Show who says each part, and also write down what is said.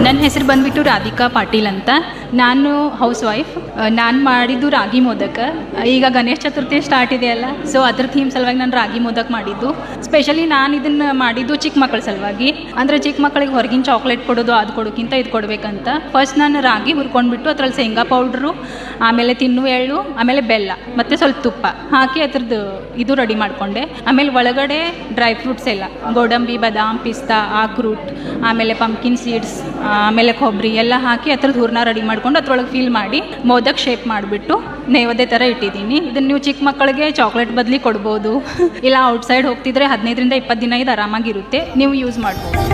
Speaker 1: ನನ್ನ ಹೆಸರು ಬಂದ್ಬಿಟ್ಟು ರಾಧಿಕಾ ಪಾಟೀಲ್ ಅಂತ ನಾನು ಹೌಸ್ ವೈಫ್ ನಾನು ಮಾಡಿದ್ದು ರಾಗಿ ಮೋದಕ ಈಗ ಗಣೇಶ ಚತುರ್ಥಿ ಸ್ಟಾರ್ಟ್ ಇದೆಯಲ್ಲ ಸೊ ಅದ್ರ ಥೀಮ್ ಸಲುವಾಗಿ ನಾನು ರಾಗಿ ಮೋದಕ ಮಾಡಿದ್ದು ಸ್ಪೆಷಲಿ ನಾನು ಇದನ್ನು ಮಾಡಿದ್ದು ಚಿಕ್ಕ ಮಕ್ಕಳ ಸಲುವಾಗಿ ಅಂದರೆ ಚಿಕ್ಕ ಮಕ್ಕಳಿಗೆ ಹೊರಗಿನ ಚಾಕ್ಲೇಟ್ ಕೊಡೋದು ಅದು ಕೊಡೋಕ್ಕಿಂತ ಇದು ಕೊಡಬೇಕಂತ ಫಸ್ಟ್ ನಾನು ರಾಗಿ ಹುರ್ಕೊಂಡ್ಬಿಟ್ಟು ಅದ್ರಲ್ಲಿ ಶೇಂಗಾ ಪೌಡ್ರು ಆಮೇಲೆ ತಿನ್ನು ಎಳ್ಳು ಆಮೇಲೆ ಬೆಲ್ಲ ಮತ್ತು ಸ್ವಲ್ಪ ತುಪ್ಪ ಹಾಕಿ ಅದ್ರದ್ದು ಇದು ರೆಡಿ ಮಾಡಿಕೊಂಡೆ ಆಮೇಲೆ ಒಳಗಡೆ ಡ್ರೈ ಫ್ರೂಟ್ಸ್ ಎಲ್ಲ ಗೋಡಂಬಿ ಬಾದಾಮ್ ಪಿಸ್ತಾ ಆಕ್ರೂಟ್ ಆಮೇಲೆ ಪಂಪ್ಕಿನ್ ಸೀಡ್ಸ್ ಆಮೇಲೆ ಕೊಬ್ಬರಿ ಎಲ್ಲ ಹಾಕಿ ಅದ್ರದ್ದು ಹೂರ್ಣ ರೆಡಿ ಮಾಡ್ಕೊಂಡು ಅದ್ರೊಳಗೆ ಫಿಲ್ ಮಾಡಿ ಮೋದಕ್ ಶೇಪ್ ಮಾಡಿಬಿಟ್ಟು ನೈವೇದ್ಯ ಥರ ಇಟ್ಟಿದ್ದೀನಿ ಇದನ್ನು ನೀವು ಚಿಕ್ಕ ಮಕ್ಕಳಿಗೆ ಚಾಕ್ಲೇಟ್ ಬದಲಿ ಕೊಡ್ಬೋದು ಇಲ್ಲ ಔಟ್ಸೈಡ್ ಹೋಗ್ತಿದ್ರೆ ಹದಿನೈದರಿಂದ ಇಪ್ಪತ್ತು ದಿನ ಇದು ಆರಾಮಾಗಿರುತ್ತೆ ನೀವು ಯೂಸ್ ಮಾಡ್ಬೋದು